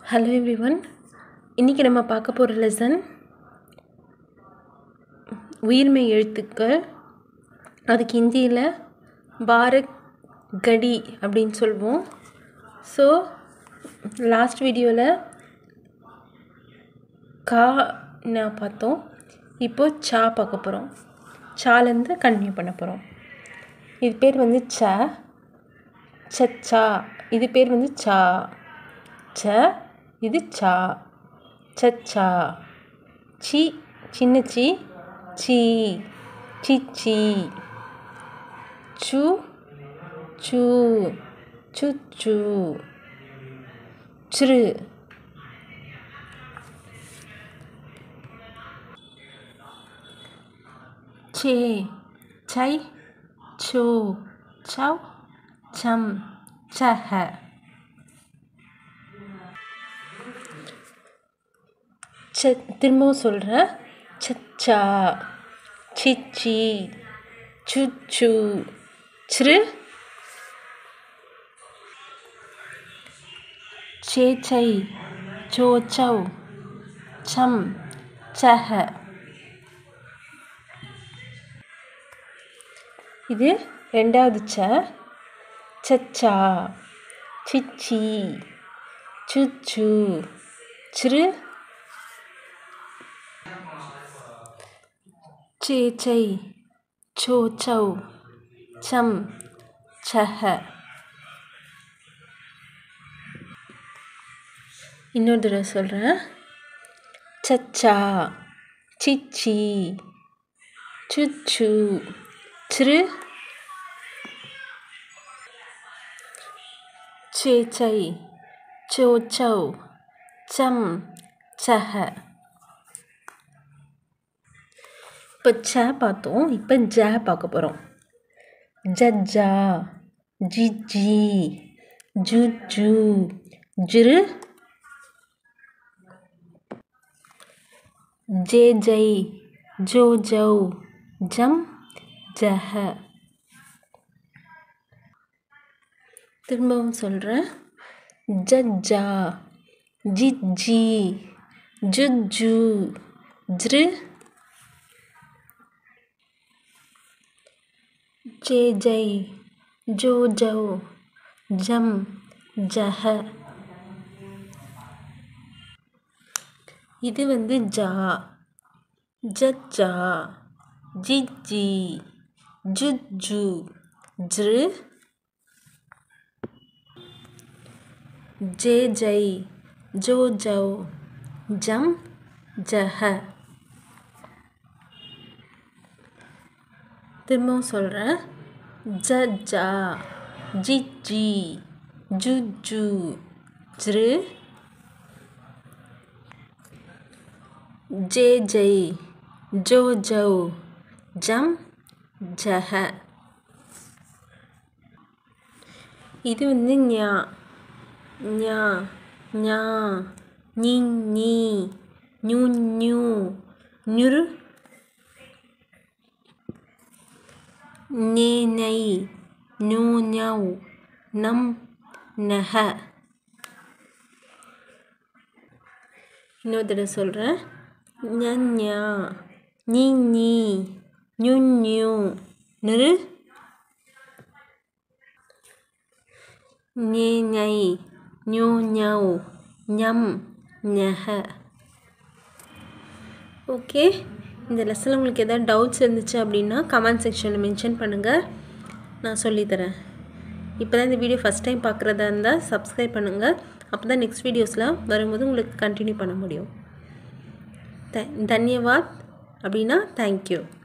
hello everyone இன்றைக்கி நம்ம பார்க்க போகிற லெசன் உயிர்மெய் எழுத்துக்கள் அதுக்கு ஹிந்தியில் பாரத் கடி அப்படின்னு சொல்லுவோம் ஸோ லாஸ்ட் வீடியோவில் கா நான் பார்த்தோம் இப்போது சா பார்க்க போகிறோம் சாலேருந்து கண்டினியூ பண்ண போகிறோம் இது பேர் வந்து ச சச்சா இது பேர் வந்து சா ச இது சா சச்சா சி சின்ன சி சி சிச்சி சு சு சுச்சு சிறு சே சை சோ சவ் சம் சஹ ச திரும்பவும் சொல்கிறேன் சச்சா சிச்சி சுச்சு சிறு சேச்சை சோச்சவ் சம் சஹ இது ரெண்டாவது ச சச்சா சிச்சி சுச்சு சிறு சேச்சை சோச்சவ் சம் சஹ இன்னொரு தடவை சொல்கிறேன் சச்சா சிச்சி சுச்சு சிறு சேச்சை சோச்சவ் சம் சஹ இப்போ ச பார்த்தோம் இப்போ ஜ பார்க்க போகிறோம் ஜஜ்ஜா ஜிஜி ஜுஜு ஜிரு ஜே ஜை ஜோ ஜௌ ஜம் ஜஹ திரும்பவும் சொல்கிறேன் ஜஜ்ஜா ஜிஜி ஜுஜு ஜ்ரு ஜே ஜை ஜோ ஜௌ ஜம் ஜஹ இது வந்து ஜா ஜஜ்ஜா ஜிஜி ஜுஜு ஜ்ரு ஜே ஜை ஜோ ஜௌ ஜம் ஜஹ திரும்பவும் சொல்கிறேன் ஜஜா ஜிஜி ஜுஜு ஜ்ரு ஜே ஜை ஜோ ஜௌ ஜம் ஜஹ இது வந்து ஞா ஞா ஞா நீ நீ நியூ நியூ நிரு நே நை நூ ஞவ் நம் நஹ இன்னொரு தடவை சொல்கிறேன் ஞா நீ நீ நியூ நியூ நிரு நே நை நியூ ஞவ் ஞம் நஹ ஓகே இந்த லெசனில் உங்களுக்கு எதாவது டவுட்ஸ் இருந்துச்சு அப்படின்னா கமெண்ட் செக்ஷனில் மென்ஷன் பண்ணுங்கள் நான் சொல்லித்தரேன் இப்போ தான் இந்த வீடியோ ஃபஸ்ட் டைம் பார்க்குறதா இருந்தால் சப்ஸ்கிரைப் பண்ணுங்கள் அப்போ தான் நெக்ஸ்ட் வீடியோஸ்லாம் வரும்போது உங்களுக்கு கண்டினியூ பண்ண முடியும் த தன்யவாத் அப்படின்னா தேங்க்யூ